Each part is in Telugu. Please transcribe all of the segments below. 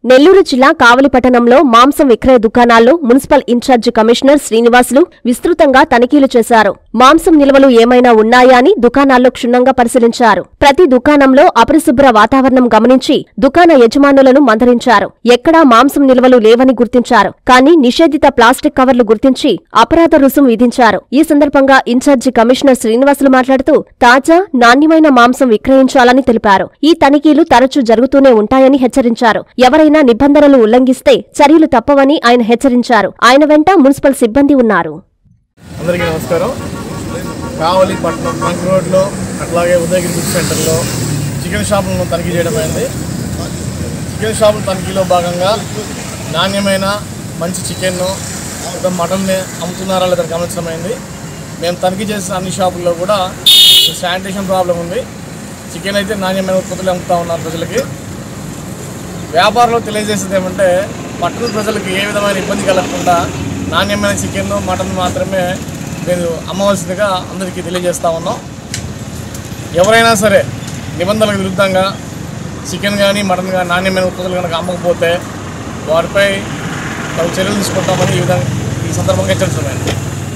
నెల్లూరు జిల్లా కావలి పట్టణంలో మాంసం విక్రయ దుకాణాల్లో మున్సిపల్ ఇన్ఛార్జి కమిషనర్ శ్రీనివాసులు విస్తృతంగా తనిఖీలు చేశారు మాంసం నిల్వలు ఏమైనా ఉన్నాయా అని దుకాణాల్లో క్షుణ్ణంగా పరిశీలించారు ప్రతి దుకాణంలో అపరిశుభ్ర వాతావరణం గమనించి దుకాణ యజమానులను మందలించారు ఎక్కడా మాంసం నిల్వలు లేవని గుర్తించారు కానీ నిషేధిత ప్లాస్టిక్ కవర్లు గుర్తించి అపరాధ రుసుం విధించారు ఈ సందర్భంగా ఇన్ఛార్జి కమిషనర్ శ్రీనివాసులు మాట్లాడుతూ తాజా నాణ్యమైన మాంసం విక్రయించాలని తెలిపారు ఈ తనిఖీలు తరచూ జరుగుతూనే ఉంటాయని హెచ్చరించారు ఎవరైనా నిబంధనలు ఉల్లంఘిస్తే చర్యలు తప్పవని ఆయన హెచ్చరించారు ఆయన వెంట మున్సిపల్ సిబ్బంది ఉన్నారు అందరికీ నమస్కారం కావలి పట్టణం ట్రంక్ రోడ్లో అట్లాగే ఉదయగిరి బుక్ సెంటర్లో చికెన్ షాపులను తనిఖీ చేయడం అయింది చికెన్ షాపుల తనిఖీలో భాగంగా నాణ్యమైన మంచి చికెన్ను ఇంకా మటన్ని అమ్ముతున్నారా లేదా గమనించడం అయింది మేము తనిఖీ చేసిన అన్ని షాపుల్లో కూడా శానిటేషన్ ప్రాబ్లం ఉంది చికెన్ అయితే నాణ్యమైన ఉత్పత్తులు అమ్ముతా ఉన్నారు ప్రజలకి వ్యాపారంలో తెలియజేసేది ఏమంటే పట్టణ ప్రజలకు ఏ విధమైన ఇబ్బంది కలగకుండా నాణ్యమైన చికెన్ మటన్ మాత్రమే మీరు అమ్మవలసిందిగా అందరికీ తెలియజేస్తా ఉన్నాం ఎవరైనా సరే నిబంధనలకు విరుద్ధంగా చికెన్ కానీ మటన్ కానీ నాణ్యమైన ఉత్పత్తులు కనుక అమ్మకపోతే వారిపై తగు చర్యలు తీసుకుంటామని ఈ విధంగా ఈ సందర్భంగా హెచ్చరిస్తున్నాను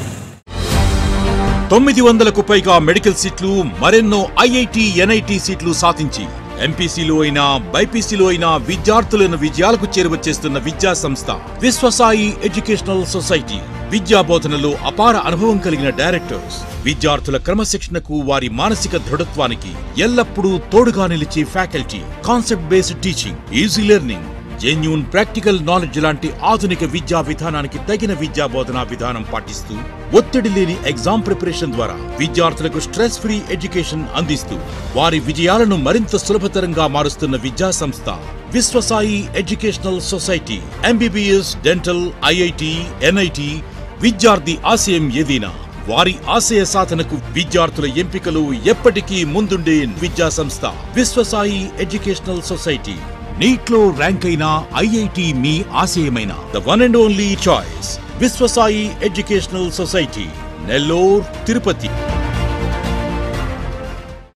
తొమ్మిది వందలకు పైగా మెడికల్ సీట్లు మరెన్నో ఐఐటి ఎన్ఐటి సీట్లు సాధించి ఎంపీసీలో అయినా బైపీసీలో అయినా విద్యార్థులను విజయాలకు చేరువచేస్తున్న విద్యా సంస్థ విశ్వసాయి ఎడ్యుకేషనల్ సొసైటీ విద్యా బోధనలో అపార అనుభవం కలిగిన డైరెక్టర్స్ విద్యార్థుల క్రమశిక్షణకు వారి మానసిక దృఢత్వానికి ఎల్లప్పుడూ తోడుగా నిలిచే faculty concept based teaching easy learning genuine practical knowledge లాంటి ఆధునిక విద్యా విధానానికి తగిన విద్యా బోధనా విధానం పాటిస్తూ ఒత్తిడి లేని ఎగ్జామ్ ప్రిపరేషన్ ద్వారా విద్యార్థులకు స్ట్రెస్ ఫ్రీ ఎడ్యుకేషన్ అందిస్తూ వారి విజయాలను మరింత సులభతరంగా మారుస్తున్న విద్యా సంస్థ Viswasai educational society MBBS dental IIT NIT విద్యార్థి ఆశయం ఏదైనా వారి ఆశయ సాధనకు విద్యార్థుల ఎంపికలు ఎప్పటికీ ముందుండే విద్యా సంస్థ విశ్వసాయి ఎడ్యుకేషనల్ సొసైటీ నీట్లో ర్యాంక్ అయిన ఐఐటి మీ ఆశయమైన the one and only choice Viswasai educational society Nellore Tirupati